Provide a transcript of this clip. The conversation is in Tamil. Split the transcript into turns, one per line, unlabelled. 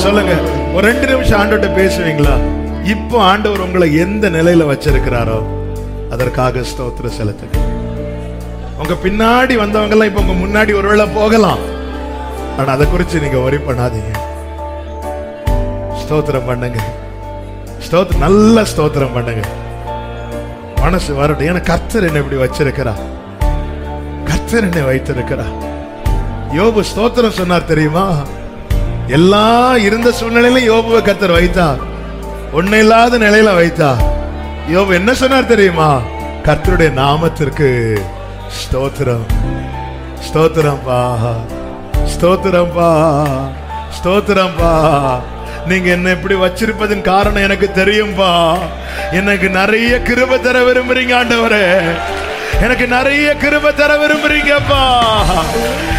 சொல்லுங்க ஒரு ரெண்டு நிமிஷம் ஆண்டவர்கிட்ட பேசுவீங்களா இப்போ ஆண்டவர் உங்களை எந்த நிலையில வச்சிருக்கிறாரோ அதற்காக ஸ்தோத்திரம் செலுத்துங்க உங்க பின்னாடி வந்தவங்க எல்லாம் இப்ப உங்க முன்னாடி ஒருவேளை போகலாம் ஆனா அதை குறிச்சு நீங்க worry பண்ணாதீங்க ஸ்தோத்திரம் பண்ணுங்க ஸ்தோத்திரம் நல்ல ஸ்தோத்திரம் பண்ணுங்க மனசு வரட்டும் ஏன்னா கர்த்தர் என்ன இப்படி வச்சிருக்கிறா கர்த்தர் என்னை வைத்திருக்கிறா யோபு ஸ்தோத்திரம் சொன்னார் தெரியுமா எல்லாம் இருந்த சூழ்நிலையில யோபுவை கர்த்தர் வைத்தார் ஒண்ணு இல்லாத நிலையில வைத்தார் யோபு என்ன சொன்னார் தெரியுமா கர்த்தருடைய நாமத்திற்கு ஸ்தோத்திரம் ஸ்தோத்திரம்பா ஸ்தோத்திரம்பா ஸ்தோத்திரம்பா நீங்க என்ன இப்படி வச்சிருப்பதன் காரணம் எனக்கு தெரியும்பா எனக்கு நிறைய கிருபை தர விரும்புறீங்க ஆண்டவரே எனக்கு நிறைய கிருபை தர விரும்புறீங்கப்பா